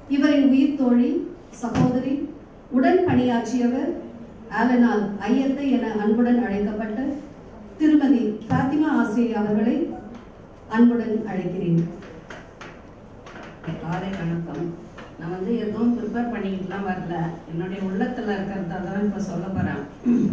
இவரின் உயிர் தோழி சகோதரி உடன் பணியாற்றியவர் ஆலனால் ஐயத்தை என அன்புடன் அழைக்கப்பட்ட திருமதி பாத்திமா ஆசிரியர் அவர்களை அன்புடன் அழைக்கிறேன் காலை வணக்கம் நான் வந்து எதுவும் ப்ரிப்பேர் பண்ணிக்கிட்டுலாம் வரல என்னுடைய உள்ளத்தில் இருக்கிறத தான் இப்போ சொல்ல போகிறேன்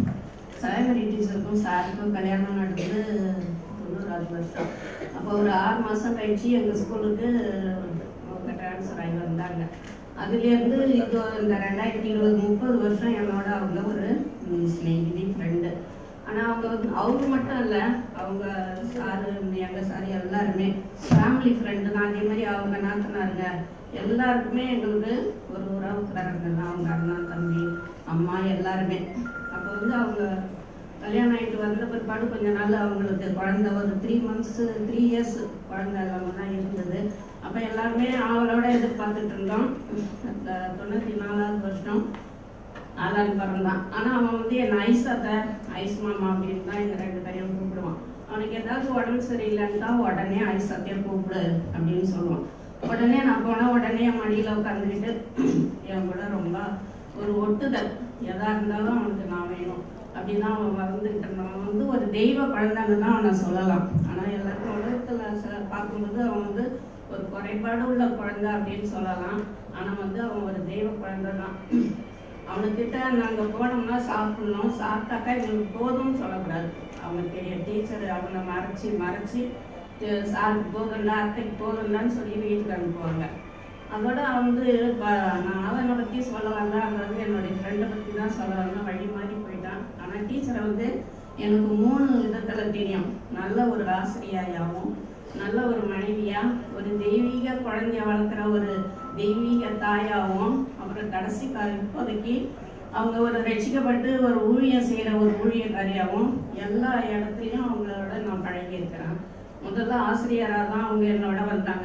சாயமரி டீச்சருக்கும் சாருக்கும் கல்யாணம் நடந்தது தொண்ணூறாவது வருஷம் அப்போ ஒரு ஆறு மாதம் கழிச்சு எங்கள் ஸ்கூலுக்கு அவங்க ட்ரான்ஸ்ஃபர் ஆகி வந்தாங்க அதுலேருந்து இது இந்த ரெண்டாயிரத்தி இருபது முப்பது வருஷம் என்னோட அவங்க ஒரு ம், சிநேகிதி ஃப்ரெண்டு ஆனால் அவங்க வந்து அவங்க மட்டும் இல்லை அவங்க சாரு எங்கள் சாரு எல்லாருமே ஃபேமிலி ஃப்ரெண்டு தான் அதே மாதிரி அவங்க நாத்தனாருங்க எல்லாருக்குமே எங்களுக்கு ஒரு உறவுக்காரங்க தான் அவங்க அண்ணா தம்பி அம்மா எல்லாருமே அப்போ வந்து அவங்க கல்யாணம் ஆகிட்டு வந்த பிற்பாடு கொஞ்ச நாள் அவங்களுக்கு குழந்தை ஒரு த்ரீ மந்த்ஸு த்ரீ இயர்ஸ் குழந்தை இல்லாமல் தான் இருந்தது அப்போ எல்லாருமே அவளோட எதிர்பார்த்துட்டு இருந்தோம் அந்த தொண்ணூற்றி நாலாவது வருஷம் ஆளான் பிறந்தான் ஆனால் அவன் வந்து என் ஐஸ் அத்தை ஐஸ் மாமா அப்படின்னு தான் எங்கள் ரெண்டு பேரையும் கூப்பிடுவான் அவனுக்கு ஏதாவது உடம்பு சரியில்லைன்னு தான் உடனே ஐஸ் அத்தையை கூப்பிடு அப்படின்னு சொல்லுவான் உடனே நான் போனால் உடனே என் மடியில் உட்காந்துக்கிட்டு என் கூட ரொம்ப ஒரு ஒட்டுதல் எதா இருந்தாலும் அவனுக்கு நான் வேணும் அப்படிதான் அவன் வளர்ந்துக்கிட்டு இருந்தான் அவன் வந்து ஒரு தெய்வ குழந்தைன்னு தான் அவனை சொல்லலாம் ஆனால் எல்லாருக்கும் உலகத்தில் சில பார்க்கும்போது அவன் வந்து ஒரு குறைபாடு உள்ள குழந்தை அப்படின்னு சொல்லலாம் ஆனால் வந்து அவன் ஒரு தெய்வ குழந்தை தான் அவனுக்கிட்ட நாங்கள் போனோம்னா சாப்பிடணும் சாப்பிட்டாக்கா எங்களுக்கு போதும்னு சொல்லக்கூடாது அவங்க பெரிய டீச்சர் அவனை மறைச்சி மறைச்சி தி- சாருக்கு போதும்டா அத்தைக்கு போதும்டான்னு சொல்லி வீட்டுக்கு அனுப்புவாங்க அதோட வந்து இப்போ நான் அவனை பற்றி சொல்ல வரல அதாவது என்னுடைய ஃப்ரெண்டை பற்றி தான் சொல்ல வரல வழி மாறி போயிட்டான் ஆனால் டீச்சரை வந்து எனக்கு மூணு விதத்தில் தெரியும் நல்ல ஒரு ஆசிரியாயாகவும் நல்ல ஒரு மனைவியா ஒரு தெய்வீக குழந்தைய வளர்க்குற ஒரு தெய்வீக தாயாகவும் அப்புறம் கடைசி கால இப்போதைக்கு அவங்க ஒரு ரட்சிக்கப்பட்டு ஒரு ஊழியம் செய்கிற ஒரு ஊழியக்காரியாகவும் எல்லா இடத்துலையும் அவங்களோட நான் பழகியிருக்கிறேன் முதல்ல ஆசிரியராக தான் அவங்க என்னோட வந்தாங்க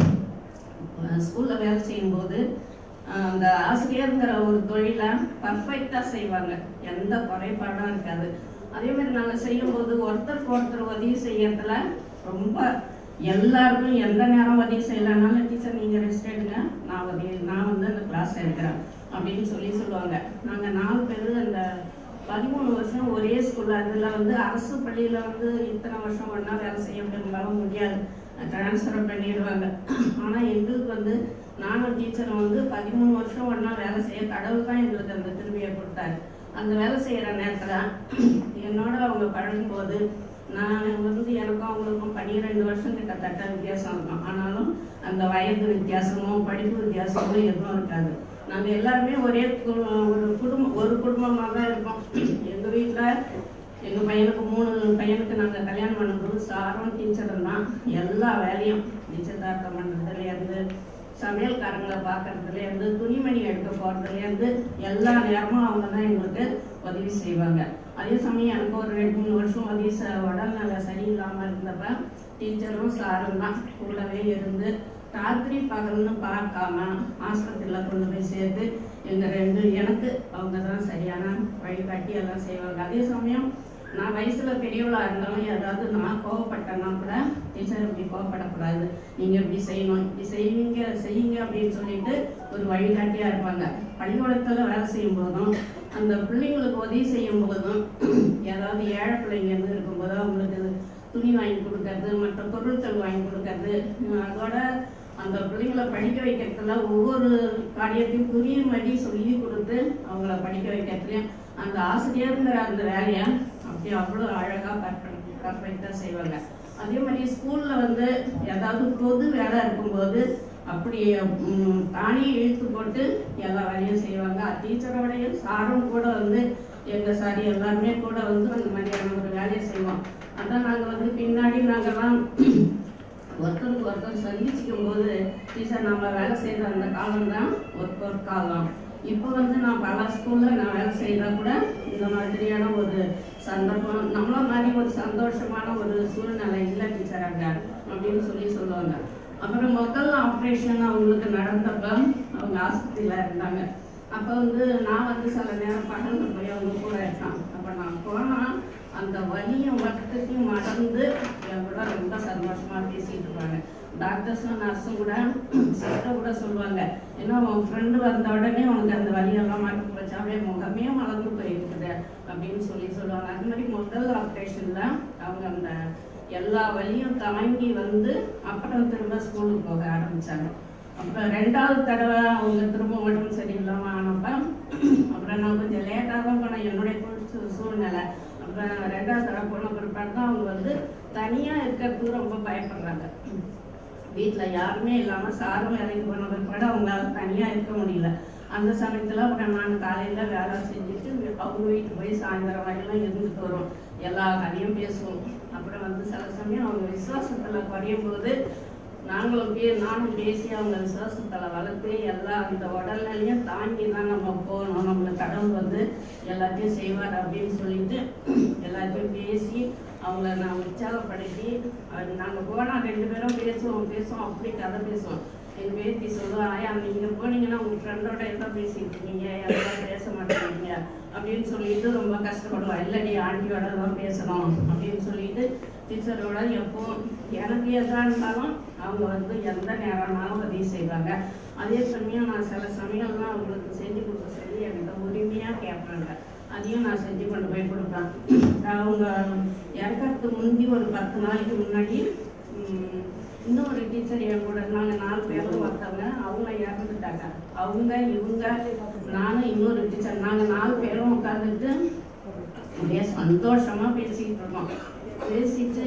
ஸ்கூலில் வேலை செய்யும்போது ஆஹ், அந்த ஆசிரியருங்கிற ஒரு தொழிலை பர்ஃபெக்டாக செய்வாங்க எந்த குறைபாடும் இருக்காது அதே மாதிரி நாங்கள் செய்யும்போது ஒருத்தருக்கு ஒருத்தர் உதவி செய்யறதுல ரொம்ப எல்லாருக்கும் எந்த நேரம் உதவி செய்யலைனாலும் டீச்சர் நீங்கள் ரெஸ்ட் எடுங்க நான் உதவி நான் வந்து அந்த கிளாஸ் எடுக்கிறேன் அப்படின்னு சொல்லி சொல்லுவாங்க நாங்கள் நாலு பேர் அந்த பதிமூணு வருஷம் ஒரே ஸ்கூல்ல அதுல வந்து அரசு பள்ளியில வந்து இத்தனை வருஷம் ஒண்ணா வேலை செய்ய பெரும்பாலும் முடியாது ட்ரான்ஸ்ஃபர் பண்ணிடுவாங்க ஆனா எங்களுக்கு வந்து நானும் டீச்சரும் வந்து பதிமூணு வருஷம் ஒண்ணா வேலை செய்ய கடவுள் தான் எங்களுக்கு அந்த திரும்பியை கொடுத்தாரு அந்த வேலை செய்யற நேரத்துல என்னோட அவங்க பழகும்போது நான் வந்து எனக்கும் அவங்களுக்கும் பன்னிரெண்டு வருஷம் கிட்டத்தட்ட வித்தியாசம் இருக்கும் ஆனாலும் அந்த வயது வித்தியாசமும் படிப்பு வித்தியாசமும் எதுவும் இருக்காது நாங்க எல்லாருமே ஒரே கு- ஒரு குடும்பம் ஒரு குடும்பமா தான் இருக்கோம் எங்க வீட்ல எங்க பையனுக்கு மூணு பையனுக்கு நாங்க கல்யாணம் பண்ணும்போது சாரும் டீச்சரும் தான் எல்லா வேலையும் நிச்சயதார்த்தம் பண்றதுல இருந்து சமையல்காரங்களை பார்க்கறதுல இருந்து துணிமணி எடுக்க போறதுல இருந்து எல்லா நேரமும் அவங்க தான் எங்களுக்கு உதவி செய்வாங்க அதே சமயம் எனக்கு ஒரு ரெண்டு மூணு வருஷம் உதவி ச- உடல்நல சரியில்லாம இருந்தப்ப டீச்சரும் சாரும் தான் கூடவே இருந்து ராத்திரி பகல்னு பார்க்காம ஆஸ்பத்திரியில் கொண்டு போய் சேர்த்து எங்க ரெண்டு எனக்கு அவங்க தான் சரியான வழிகாட்டி எல்லாம் செய்வாங்க அதே சமயம் நான் வயசுல பெரியவளா இருந்தாலும் ஏதாவது நான் கோவப்பட்டேன்னா கூட டீச்சர் இப்படி கோவப்படக்கூடாது நீங்க இப்படி செய்யணும் இப்படி செய்வீங்க செய்யுங்க அப்படின்னு சொல்லிட்டு ஒரு வழிகாட்டியா இருப்பாங்க பள்ளிக்கூடத்துல வேலை செய்யும் போதும் அந்த பிள்ளைங்களுக்கு உதவி செய்யும் போதும் ஏதாவது ஏழை பிள்ளைங்க இருந்து இருக்கும்போது அவங்களுக்கு துணி வாங்கி கொடுக்கறது மற்ற பொருட்கள் வாங்கி கொடுக்கறது உம் அதோட அந்த பிள்ளைங்களை படிக்க வைக்கிறதுல ஒவ்வொரு காரியத்தையும் புரியும்படி சொல்லி கொடுத்து அவங்கள படிக்க வைக்கிறதுலையும் அந்த ஆசிரியருங்கிற அந்த வேலையை அப்படியே அவ்வளோ அழகாக பர்ஃபெக்ட் பர்ஃபெக்டாக செய்வாங்க அதே மாதிரி ஸ்கூலில் வந்து ஏதாவது பொது வேலை இருக்கும்போது அப்படி ம், தானே இழுத்து போட்டு எல்லா வேலையும் செய்வாங்க டீச்சரோடையும் சாரும் கூட வந்து எங்கள் சாரி எல்லாருமே கூட வந்து அந்த மாதிரியான ஒரு வேலையை செய்வோம் அதான் நாங்கள் வந்து பின்னாடி நாங்கெல்லாம் ஒருத்தருக்கு ஒருத்தர் சந்திச்சுக்கும் போது டீச்சர் நம்ம வேலை செய்கிற அந்த காலம் தான் ஒரு பொற்காலம் இப்போ வந்து நான் பல ஸ்கூலில் நான் வேலை செய்கிறா கூட இந்த மாதிரியான ஒரு சந்தர்ப்பம் நம்மள மாதிரி ஒரு சந்தோஷமான ஒரு சூழ்நிலை இல்லை டீச்சர் அங்கே அப்படின்னு சொல்லி சொல்லுவாங்க அப்புறம் முதல் ஆப்ரேஷன் அவங்களுக்கு நடந்தப்ப அவங்க ஆஸ்பத்திரியில் இருந்தாங்க அப்போ வந்து நான் வந்து சில நேரம் பகல்ல போய் அவங்க கூட இருக்கான் அப்போ நான் போனால் அந்த வலியும் வருத்தத்தையும் மறந்து என் கூட ரொம்ப சந்தோஷமா பேசிட்டு இருப்பாங்க டாக்டர்ஸும் நர்ஸும் கூட சிஸ்டர் கூட சொல்லுவாங்க ஏன்னா உன் ஃப்ரெண்டு வந்த உடனே உனக்கு அந்த வலியெல்லாம் மாற்றி போச்சு அப்படியே முகமே மலர்ந்து போயிருக்குது அப்படின்னு சொல்லி சொல்லுவாங்க அது மாதிரி முதல் ஆப்ரேஷனில் அவங்க அந்த எல்லா வலியும் தாங்கி வந்து அப்புறம் திரும்ப ஸ்கூலுக்கு போக ஆரம்பிச்சாங்க அப்புறம் ரெண்டாவது தடவை அவங்க திரும்ப உடம்பு சரியில்லாமல் ஆனப்ப அப்புறம் நான் கொஞ்சம் லேட்டாக தான் போனேன் என்னுடைய சூ- சூழ்நிலை அப்புறம் ரெண்டாவது தடவை போன பிற்பாடு தான் அவங்க வந்து தனியாக இருக்கிறதுக்கு ரொம்ப பயப்படுறாங்க வீட்டில் யாருமே இல்லாமல் சாரும் வேலைக்கு போன பிற்பாடு அவங்களால தனியாக இருக்க முடியல அந்த சமயத்தில் அப்புறம் நான் காலையில் வேலை செஞ்சுட்டு அவங்க வீட்டுக்கு போய் சாயந்தரம் வரையிலும் இருந்துட்டு வரோம் எல்லா கதையும் பேசுவோம் அப்புறம் வந்து சில சமயம் அவங்க விசுவாசத்தில் குறையும் போது நாங்களும் பே நானும் பேசி அவங்க விசுவாசத்தில் வளர்த்து எல்லா அந்த உடல்நிலையும் தாங்கி தான் நம்ம போகணும் நம்மளை கடவுள் வந்து எல்லாத்தையும் செய்வார் அப்படின்னு சொல்லிட்டு எல்லாத்தையும் பேசி அவங்கள நான் உற்சாகப்படுத்தி அது நாங்கள் போனால் ரெண்டு பேரும் பேசுவோம் பேசுவோம் அப்படி கதை பேசுவோம் எங்கள் பேத்தி சொல்லுவா ஆயா நீங்கள் போனீங்கன்னா உங்கள் ஃப்ரெண்டோட என்ன பேசிட்டு இருக்கீங்க யாரும் பேச மாட்டேங்கிறீங்க அப்படின்னு சொல்லிட்டு ரொம்ப கஷ்டப்படுவா இல்லடி ஆண்டியோட தான் பேசணும் அப்படின்னு சொல்லிட்டு டீச்சரோட எப்போ எனக்கு எதாக இருந்தாலும் அவங்க வந்து எந்த நேரம்னாலும் உதவி செய்வாங்க அதே சமயம் நான் சில சமயம்லாம் அவங்களுக்கு செஞ்சு கொடுக்க சொல்லி என்கிட்ட உரிமையாக கேட்பாங்க அதையும் நான் செஞ்சு கொண்டு போய் கொடுப்பேன் அவங்க இறக்கறதுக்கு முந்தி ஒரு பத்து நாளைக்கு முன்னாடி ம், இன்னொரு டீச்சர் என் கூட நாங்கள் நாலு பேரும் ஒருத்தவங்க அவங்க இறந்துட்டாங்க அவங்க இவங்க நானும் இன்னொரு டீச்சர் நாங்கள் நாலு பேரும் உட்காந்துட்டு அப்படியே சந்தோஷமா பேசிக்கிட்டு இருக்கோம் பேசிட்டு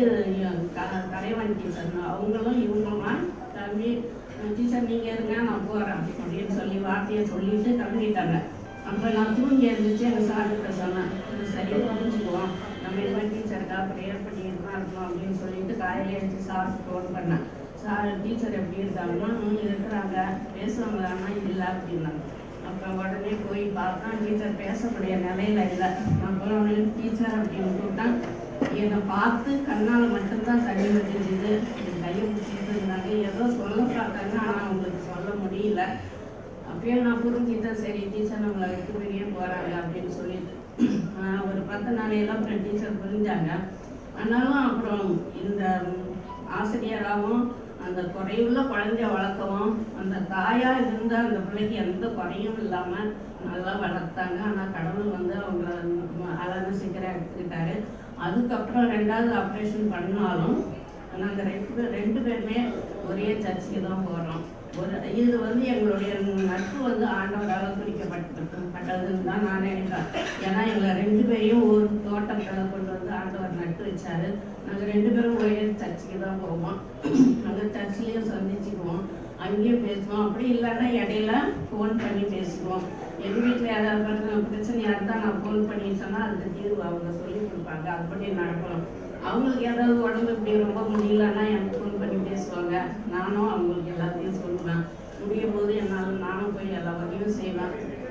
க- கலைவாணி டீச்சர் அவங்களும் இவங்களுமா தம்பி டீச்சர் நீங்க இருங்க நான் போறேன் அப்படின்னு சொல்லி வார்த்தையை சொல்லிட்டு கிளம்பிட்டாங்க அப்போ நான் தூங்கி இருந்துச்சு எங்கள் சார்கிட்ட சொன்னேன் இது சரியா புரிஞ்சுக்குவோம் நம்ம இது மாதிரி டீச்சருக்கா ப்ரேயர் பண்ணிட்டு தான் இருக்கோம் அப்படின்னு சொல்லிட்டு காலையில எழுந்து சாருக்கு ஃபோன் பண்ணேன் சார் டீச்சர் எப்படி இருக்காங்கன்னா "ம், இருக்கிறாங்க பேசுவாங்க ஆனால் இல்லை அப்படின்னாங்க அப்புறம் உடனே போய் பார்த்தா டீச்சர் பேசக்கூடிய நிலையில இல்லை நான் போனவனே டீச்சர் அப்படின்னு கூப்பிட்டா என்னை பார்த்து கண்ணால் மட்டும்தான் தண்ணி வச்சுருந்தது என் கையை பிடிச்சிட்டு இருந்தாங்க ஏதோ சொல்ல பார்த்தாங்க ஆனால் அவங்களுக்கு சொல்ல முடியல அப்பயே நான் புரிஞ்சுட்டேன் சரி டீச்சர் நம்மளை விட்டு வெளியே போகிறாங்க அப்படின்னு சொல்லிட்டு ஆஹ் ஒரு பத்து நாளையெல்லாம் அப்புறம் டீச்சர் புரிஞ்சாங்க ஆனாலும் அப்புறம் இந்த ஆசிரியராகவும் அந்த குறையுள்ள குழந்தைய வளர்க்கவும் அந்த தாயா இருந்த அந்த பிள்ளைக்கு எந்த குறையும் இல்லாம நல்லா வளர்த்தாங்க ஆனா கடவுள் வந்து அவங்கள அழகு சீக்கிரம் எடுத்துக்கிட்டாரு அதுக்கப்புறம் ரெண்டாவது ஆப்ரேஷன் பண்ணாலும் நாங்க ரெண்டு பேர் ரெண்டு பேருமே ஒரே சர்ச்சுக்கு தான் போறோம் ஒரு இது வந்து எங்களுடைய நட்பு வந்து ஆண்டவரால் குறிக்கப்பட்டு பட்டதுன்னு தான் நான் நினைக்கிறேன் ஏன்னா எங்களை ரெண்டு பேரையும் ஒரு தோட்டத்தில் கொண்டு வந்து ஆண்டவர் நட்டு வச்சாரு நாங்கள் ரெண்டு பேரும் ஒரே சர்ச்சுக்கு தான் போவோம் அந்த சர்ச்சிலையும் சந்திச்சுக்குவோம் அங்கேயும் பேசுவோம் அப்படி இல்லைன்னா இடையில ஃபோன் பண்ணி பேசுவோம் எங்கள் வீட்டில் ஏதாவது பிரச்சனை பிரச்சனையாக இருந்தால் நான் ஃபோன் பண்ணி சொன்னால் அதுக்கு தீர்வு அவங்க சொல்லி கொடுப்பாங்க அப்படி நடக்கணும் அவங்களுக்கு ஏதாவது உடம்பு இப்படி ரொம்ப முடியலன்னா எனக்கு ஃபோன் பண்ணி பேசுவாங்க நானும் அவங்களுக்கு எல்லாத்தையும் சொல்லுவேன் முடியும் போது என்னால் நானும் போய் எல்லா உதவியும் செய்வேன்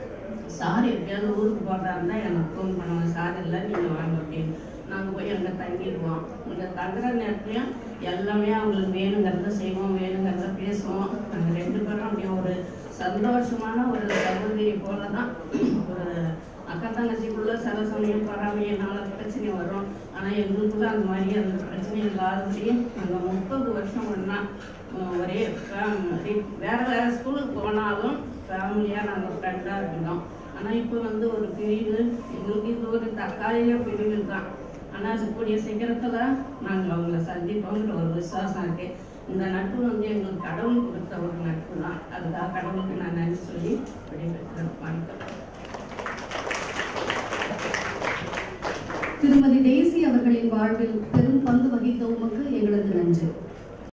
சார் எப்படியாவது ஊருக்கு போகிறதா இருந்தால் எனக்கு ஃபோன் பண்ணுவாங்க சார் இல்லை நீங்கள் வாங்க அப்படின்னு நாங்கள் போய் அங்கே தங்கிடுவோம் அங்கே தங்குற நேரத்துலையும் எல்லாமே அவங்களுக்கு வேணுங்கிறத செய்வோம் வேணுங்கிறத பேசுவோம் நாங்கள் ரெண்டு பேரும் அப்படியே ஒரு சந்தோஷமான ஒரு சகோதரி போல தான் ஒரு அக்கா தங்கச்சிக்குள்ள சில சமயம் பொறாமையினால பிரச்சனை வரும் ஆனால் எங்களுக்குள்ள அந்த மாதிரி அந்த பிரச்சனை இல்லாதபடி நாங்கள் முப்பது வருஷம் ஒன்றா ஒரே family. வேற வேற ஸ்கூலுக்கு போனாலும் ஃபேமிலியாக நாங்கள் ஃப்ரெண்டாக இருந்தோம் ஆனால் இப்போ வந்து ஒரு பிரிவு எங்களுக்கு இது ஒரு தற்காலிக பிரிவு தான் ஆனால் கூடிய சீக்கிரத்தில் நாங்கள் அவங்கள சந்திப்போங்கிற ஒரு விசுவாசம் இருக்கு இந்த நட்பு வந்து எங்களுக்கு கடவுள் கொடுத்த ஒரு நட்பு தான் அதுக்காக கடவுளுக்கு நான் நன்றி சொல்லி விடைபெற்று வணக்கம் திருமதி டெய்சி அவர்களின் வாழ்வில் பெரும் பங்கு வகித்த உமக்கு எங்களது நன்றி